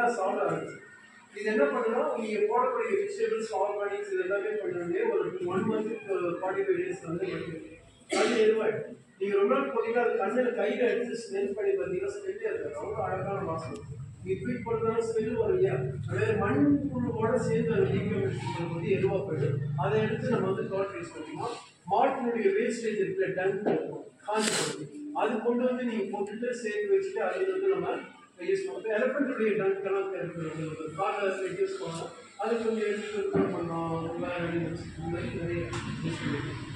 லைட்டாக சாப்பிட ஆரம்பிச்சு இது என்ன பண்ணுன்னா நீங்கள் போடக்கூடிய வெஜிடபிள்ஸ் ஆர்கானிக்ஸ் இது எல்லாமே பண்ணுறதே ஒரு ஒன் மந்த்துக்கு ஒரு ஃபார்ட்டி ஃபைவ் டேஸ் வந்து கிடைக்கும். அது எதுவாகிடும் நீங்கள் ரொம்ப நாள் போட்டீங்கன்னா அது கண்ணில் கையில் எடுத்து ஸ்மெல் பண்ணி பார்த்தீங்கன்னா ஸ்மெல்லே இருக்காது ரொம்ப அழகான வாசனை நீங்கள் ட்வீட் பண்ணுறதுனால ஸ்மெல் வரும் இல்லையா அதே மண் புழுவோட சேர்ந்து அது டீகம்போசிஷன் வந்து எதுவாக போயிடும் அதை எடுத்து நம்ம வந்து காட் யூஸ் பண்ணிக்கலாம் மாட்டினுடைய வேஸ்டேஜ் இருக்கிற டங்க் இருக்கும் காஞ்சி போகுது அது கொண்டு வந்து நீங்கள் போட்டுட்டு சேர்த்து வச்சுட்டு அது வந்து நம்ம யூஸ் பண்ணுவோம் எலஃபெண்ட்டுடைய டங்க் எல்லாம் இருக்குது காரில் யூஸ் பண்ணலாம் அது கொஞ்சம் எடுத்து பண்ணலாம் வேறு நிறைய யூஸ் பண்ணிக்கலாம்